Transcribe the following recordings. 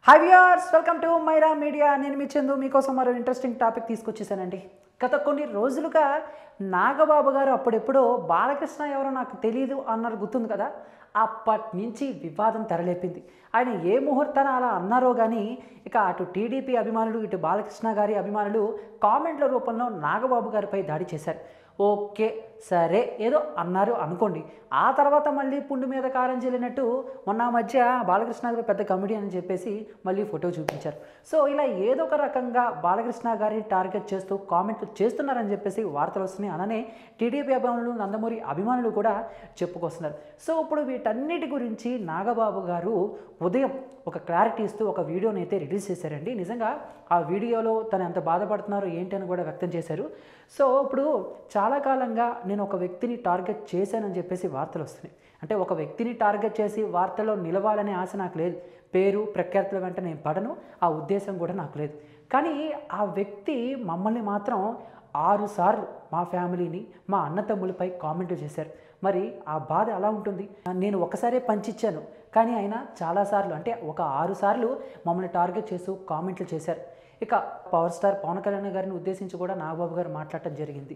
High viewers welcome to Myra media నేను మీ చందు మీకోసం మరో ఇంట్రెస్టింగ్ టాపిక్ తీసుకొచ్చేసానండి గత కొన్ని రోజులుగా నాగబాబు గారు అప్పుడెప్పుడో బాలకృష్ణ ఎవరో నాకు తెలియదు అన్నారు గుర్తుంది కదా అప్పటి నుంచి వివాదం తెరలేపింది ఆయన ఏ ముహూర్తాన అలా అన్నారో కానీ ఇక అటు టీడీపీ అభిమానులు ఇటు బాలకృష్ణ గారి అభిమానులు కామెంట్ల రూపంలో నాగబాబు గారిపై దాడి చేశారు ఓకే సరే ఏదో అన్నారు అనుకోండి ఆ తర్వాత మళ్ళీ పుండు మీద కారం చెల్లినట్టు మొన్న మధ్య బాలకృష్ణ గారు పెద్ద కమెడీ అని చెప్పేసి మళ్ళీ ఫోటో చూపించారు సో ఇలా ఏదో ఒక రకంగా బాలకృష్ణ గారిని టార్గెట్ చేస్తూ కామెంట్లు చేస్తున్నారని చెప్పేసి వార్తలు వస్తున్నాయి అలానే టీడీపీ అభిమానులు నందమూరి అభిమానులు కూడా చెప్పుకొస్తున్నారు సో ఇప్పుడు వీటన్నిటి గురించి నాగబాబు గారు ఉదయం ఒక క్లారిటీ ఇస్తూ ఒక వీడియోని అయితే రిలీజ్ చేశారండి నిజంగా ఆ వీడియోలో తను ఎంత బాధపడుతున్నారో ఏంటి అని కూడా వ్యక్తం చేశారు సో ఇప్పుడు చాలా కాలంగా నేను ఒక వ్యక్తిని టార్గెట్ చేశానని చెప్పేసి వార్తలు వస్తున్నాయి అంటే ఒక వ్యక్తిని టార్గెట్ చేసి వార్తల్లో నిలవాలనే ఆశ నాకు లేదు పేరు ప్రఖ్యాతుల వెంట నేను పడను ఆ ఉద్దేశం కూడా నాకు లేదు కానీ ఆ వ్యక్తి మమ్మల్ని మాత్రం ఆరు సార్లు మా ఫ్యామిలీని మా అన్నతమ్ములపై కామెంట్లు చేశారు మరి ఆ బాధ ఎలా ఉంటుంది నేను ఒకసారే పంచిచ్చాను కానీ ఆయన చాలాసార్లు అంటే ఒక ఆరు సార్లు మమ్మల్ని టార్గెట్ చేస్తూ కామెంట్లు చేశారు ఇక పవర్ స్టార్ పవన్ కళ్యాణ్ గారిని ఉద్దేశించి కూడా నాగబాబు గారు మాట్లాడటం జరిగింది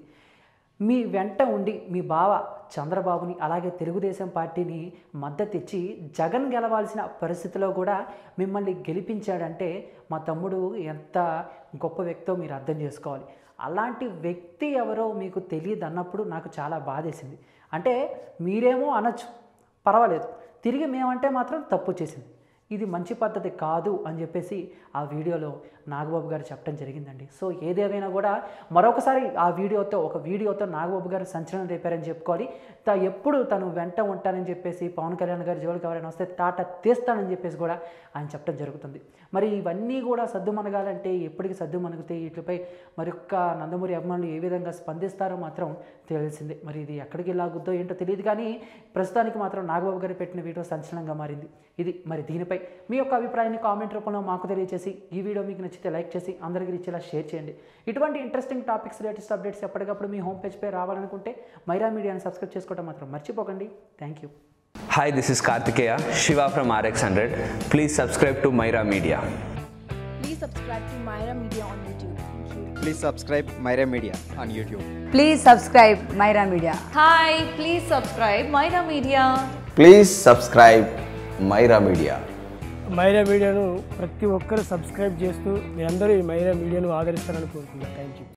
మీ వెంట ఉండి మీ బావ చంద్రబాబుని అలాగే తెలుగుదేశం పార్టీని మద్దతు ఇచ్చి జగన్ గెలవాల్సిన పరిస్థితిలో కూడా మిమ్మల్ని గెలిపించాడంటే మా తమ్ముడు ఎంత గొప్ప వ్యక్తో మీరు అర్థం చేసుకోవాలి అలాంటి వ్యక్తి ఎవరో మీకు తెలియదు అన్నప్పుడు నాకు చాలా బాధేసింది అంటే మీరేమో అనొచ్చు పర్వాలేదు తిరిగి మేమంటే మాత్రం తప్పు చేసింది ఇది మంచి పద్ధతి కాదు అని చెప్పేసి ఆ వీడియోలో నాగబాబు గారు చెప్పడం జరిగిందండి సో ఏదేమైనా కూడా మరొకసారి ఆ వీడియోతో ఒక వీడియోతో నాగబాబు గారు సంచలనం రేపారని చెప్పుకోవాలి తా ఎప్పుడు తను వెంట ఉంటానని చెప్పేసి పవన్ కళ్యాణ్ గారి జోలికి ఎవరైనా వస్తే తాట తీస్తానని చెప్పేసి కూడా ఆయన చెప్పడం జరుగుతుంది మరి ఇవన్నీ కూడా సద్దు మనగాలంటే ఎప్పటికి సద్దు మనగితే వీటిపై మరొక్క నందమూరి అభిమానులు ఏ విధంగా స్పందిస్తారో మాత్రం తెలిసిందే మరి ఇది ఎక్కడికి లాగుద్దో ఏంటో తెలియదు కానీ ప్రస్తుతానికి మాత్రం నాగబాబు గారు పెట్టిన వీడియో సంచలనంగా మారింది ఇది మరి దీనిపై మీ యొక్క అభిప్రాయాన్ని కామెంట్ రూపంలో మాకు తెలియజేసి ఈ వీడియో మీకు నచ్చితే లైక్ చేసి అందరికీ ఇచ్చేలా షేర్ చేయండి ఇటువంటి ఇంట్రెస్టింగ్ టాపిక్స్ లేటెస్ట్ అప్డేట్స్ ఎప్పటికప్పుడు మీ హోమ్ పేజ్పై రావాలనుకుంటే మైరా మీడియాని సబ్స్క్రైబ్ చేసుకోవడం మాత్రం మర్చిపోకండి thank you Hi, this is Kartikeya, Shiva from RX100. Please subscribe to Myra Media. Please subscribe to Myra Media on YouTube. Thank you. Please subscribe Myra Media on YouTube. Please subscribe Myra Media. Hi, please subscribe Myra Media. Please subscribe Myra media Myra మీడియాను ప్రతి ఒక్కరు subscribe చేస్తూ మీరందరూ ఈ మైరా మీడియాను ఆదరిస్తారని కోరుకుంటున్నాను thank you